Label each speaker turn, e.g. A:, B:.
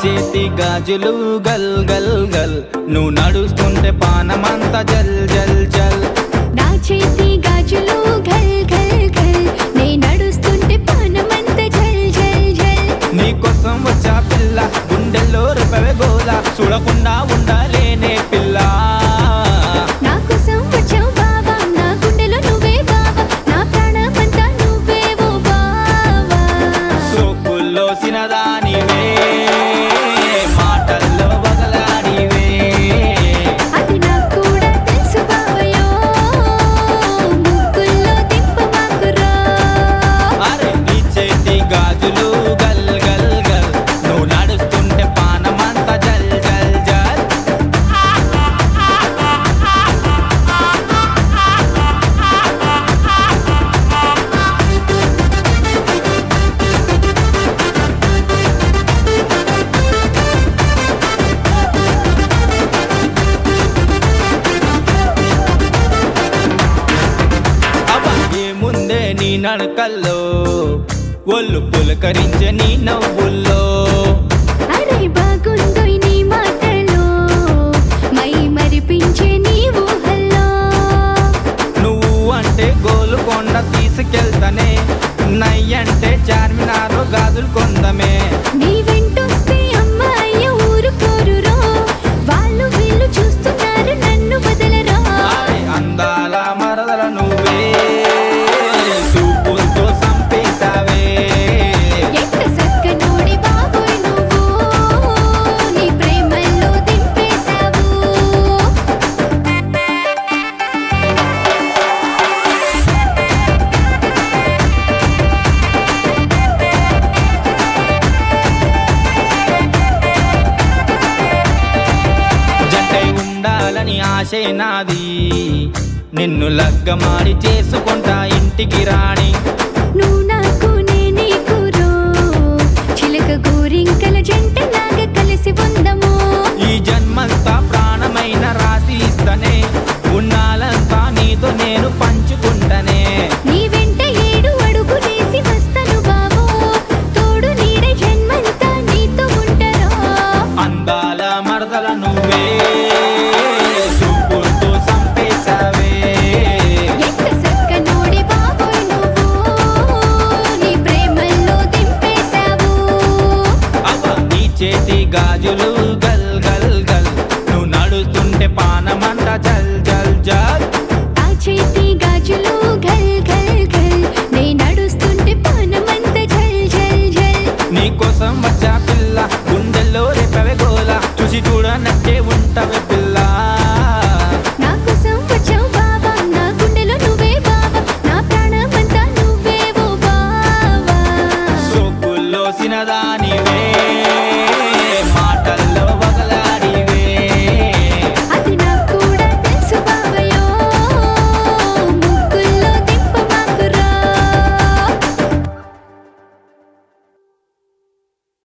A: చేతి గాజులు గల్ గల్ గల్ నువ్వు నడుస్తుంటే పానమంత జల్ జల్ జల్
B: నా చేతి గాజులు ఘల్ ఘల్ ఘల్ నే నడుస్తుంటే పానమంత జల్ జల్ జల్
A: నీకోసం వచ్చా పిల్ల గుండెల్లో రుపవే గోల చూడకుండా ఉండాలేనే పిల్ల
B: నా కోసం వచ్చావు బావా నా గుండెలో నువ్వే బావా నా ప్రాణమంతా నువ్వే ఓ బావా
A: సోకుల్లో సినదానివే మాటల్లో బదలాడివే
B: అది నాకు కూడా తెలుసు బావయో ముగ్గుల్లో దింపమాకురా
A: అరే నీ చేతి గాజులు గల్ గల్ గల్ నువ్వు నడుస్తుంటే పానమంత జల్ జల్ జల్ అబ్బా ఏముందే నీ నడకల్లో ఒళ్ళు పులకరించే నీ నవ్వుల్లో
B: అరే బాగుందో నీ మాటలో మై మరిపించే నీ ఊహల్లో
A: నువ్వు అంటే గోలుకొండ తీసుకెళ్తానే నయ్యంటే చార్మినార్ గాజులు కొందమే
B: నీ వెంటొస్తే అమ్మాయి ఊరుకోరురో వాళ్ళు వీళ్ళు చూస్తున్నారు నన్ను వదలరా
A: ఆయ్ అందాల మరదల నువ్వే చూపులతో సంపేశావే
B: ఎంత సక్కనోడి బాబోయ్ నువ్వు నీ ప్రేమల్లో దింపేశావు
A: జంటై ఉండాలని ఆశే నాది నిన్ను లగ్గమాడి చేసుకుంటా ఇంటికి రాణి
B: నువ్వు నాకు నేనే కూరో చిలక గోరింకల జంటలాగా కలిసి ఉందము
A: ఈ జన్మంతా ప్రాణమైన రాసి ఇస్తనే ఉన్నాలంతా నీతో నేను పంచుకుంటనే
B: నీ వెంట ఏడు అడుగులేసి వస్తాను బావో తోడు నీడే జన్మంతా నీతో ఉంటారా
A: అందాల మరదల నువ్వే చూపులతో సంపేశావే
B: ఎంత సక్కనోడి బాబోయ్ నువ్వు నీ ప్రేమల్లో దింపేశావు
A: అవ్వ నీ చేతి గాజులు గల్ గల్ గల్ నువ్వు నడుస్తుంటే పానమంట జల్ జల్ జల్
B: ఆ చేతి గాజులు ఘల్ ఘల్ ఘల్ నే నడుస్తుంటే పానమంత ఝల్ ఝల్ ఝల్
A: నీకోసం వచ్చా పిల్ల గుండెల్లో రేపవే గోల చూసి చూడనట్టే ఉంటవే పిల్ల